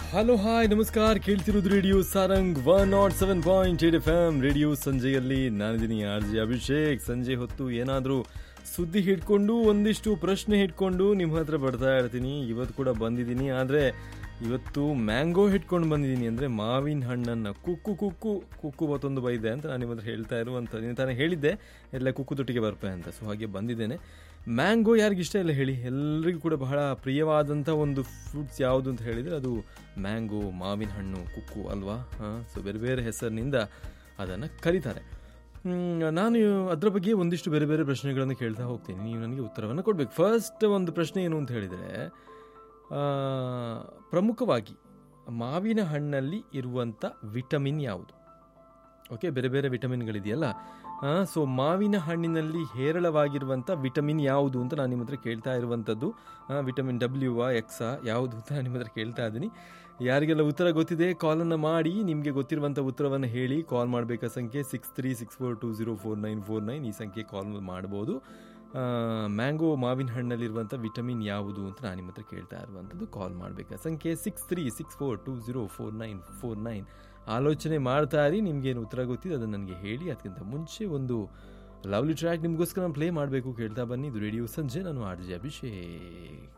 hello hi ನಮಸ್ಕಾರ ಕೇಳ್ತಿರೋದು radio Sarang one nought seven point eight F M radio ಸಂಜೆಯಲ್ಲಿ ನಾನಿದ್ದೀನಿ ಆರ್ ಜೆ ಅಭಿಷೇಕ್ ಸಂಜೆ ಹೊತ್ತು ಏನಾದರೂ ಸುದ್ದಿ ಹಿಡ್ಕೊಂಡು ಒಂದಿಷ್ಟು ಪ್ರಶ್ನೆ ಹಿಡ್ಕೊಂಡು ನಿಮ್ಮ ಹತ್ರ ಬರ್ತಾ ಇರ್ತೀನಿ ಇವತ್ತು ಕೂಡ ಬಂದಿದ್ದೀನಿ ಆದರೆ ಇವತ್ತು ಮ್ಯಾಂಗೋ ಹಿಡ್ಕೊಂಡು ಬಂದಿದ್ದೀನಿ ಅಂದರೆ ಮಾವಿನ ಹಣ್ಣನ್ನು ಕುಕ್ಕು ಕುಕ್ಕು ಕುಕ್ಕು ಮತ್ತೊಂದು ಬೈದೆ ಅಂತ ನಾನು ನಿಮ್ಮ ಹತ್ರ ಹೇಳ್ತಾ ಇರುವಂಥ ನೀನು ತಾನೇ ಹೇಳಿದ್ದೆ ಎಲ್ಲ ಕುಕ್ಕು ತೊಟ್ಟಿಗೆ ಬರ್ಪೆ ಅಂತ ಸೊ ಹಾಗೆ ಬಂದಿದ್ದೇನೆ ಮ್ಯಾಂಗೋ ಯಾರಿಗಿಷ್ಟ ಇಲ್ಲ ಹೇಳಿ ಎಲ್ಲರಿಗೂ ಕೂಡ ಬಹಳ ಪ್ರಿಯವಾದಂಥ ಒಂದು ಫ್ರೂಟ್ಸ್ ಯಾವುದು ಅಂತ ಹೇಳಿದರೆ ಅದು ಮ್ಯಾಂಗೋ ಮಾವಿನ ಹಣ್ಣು ಕುಕ್ಕು ಅಲ್ವಾ ಹಾಂ ಸೊ ಬೇರೆ ಬೇರೆ ಹೆಸರಿನಿಂದ ಅದನ್ನು ಕರೀತಾರೆ ಹ್ಮ್, ನಾನು ಅದರ ಬಗ್ಗೆ ಒಂದಿಷ್ಟು ಬೇರೆ ಬೇರೆ ಪ್ರಶ್ನೆಗಳನ್ನು ಕೇಳ್ತಾ ಹೋಗ್ತೀನಿ ನೀವು ನನಗೆ ಉತ್ತರವನ್ನು ಕೊಡಬೇಕು ಫಸ್ಟ್ ಒಂದು ಪ್ರಶ್ನೆ ಏನು ಅಂತ ಹೇಳಿದರೆ ಆ, ಪ್ರಮುಖವಾಗಿ ಮಾವಿನ ಹಣ್ಣಲ್ಲಿ ಇರುವಂಥ ವಿಟಮಿನ್ ಯಾವುದು ಓಕೆ ಬೇರೆ ಬೇರೆ ವಿಟಮಿನ್ಗಳಿದೆಯಲ್ಲ ಸೊ ಮಾವಿನ ಹಣ್ಣಿನಲ್ಲಿ ಹೇರಳವಾಗಿರುವಂಥ ವಿಟಮಿನ್ ಯಾವುದು ಅಂತ ನಾನು ನಿಮ್ಮ ಹತ್ರ ಕೇಳ್ತಾ ಇರುವಂಥದ್ದು ಆ, ವಿಟಮಿನ್ ಡಬ್ಲ್ಯೂ ಆ ಎಕ್ಸ ಯಾವುದು ಅಂತ ನಾನು ನಿಮ್ಮ ಹತ್ರ ಕೇಳ್ತಾ ಇದ್ದೀನಿ ಯಾರಿಗೆಲ್ಲ ಉತ್ತರ ಗೊತ್ತಿದೆ ಕಾಲನ್ನು ಮಾಡಿ ನಿಮಗೆ ಗೊತ್ತಿರುವಂಥ ಉತ್ತರವನ್ನು ಹೇಳಿ ಕಾಲ್ ಮಾಡಬೇಕಾ ಸಂಖ್ಯೆ six three six four two zero four nine four nine ಈ ಸಂಖ್ಯೆ ಕಾಲ್ ಮಾಡ್ಬೋದು ಆ, ಮ್ಯಾಂಗೋ ಮಾವಿನ ಹಣ್ಣಲ್ಲಿರುವಂಥ ವಿಟಮಿನ್ ಯಾವುದು ಅಂತ ನಾನು ನಿಮ್ಮ ಹತ್ರ ಕೇಳ್ತಾ ಇರುವಂಥದ್ದು ಕಾಲ್ ಮಾಡಬೇಕಾ ಸಂಖ್ಯೆ six three six four two zero four nine four nine ಆಲೋಚನೆ ಮಾಡ್ತಾ ಇರಿ ನಿಮ್ಗೇನು ಉತ್ತರ ಗೊತ್ತಿದೆ ಅದನ್ನು ನನಗೆ ಹೇಳಿ ಅದಕ್ಕಿಂತ ಮುಂಚೆ ಒಂದು ಲವ್ಲಿ ಟ್ರ್ಯಾಕ್ ನಿಮಗೋಸ್ಕರ ನಾನು ಪ್ಲೇ ಮಾಡಬೇಕು ಕೇಳ್ತಾ ಬನ್ನಿ ಇದು ರೇಡಿಯೋ ಸಂಜೆ ನಾನು ಆರ್ ಜೆ ಅಭಿಷೇಕ್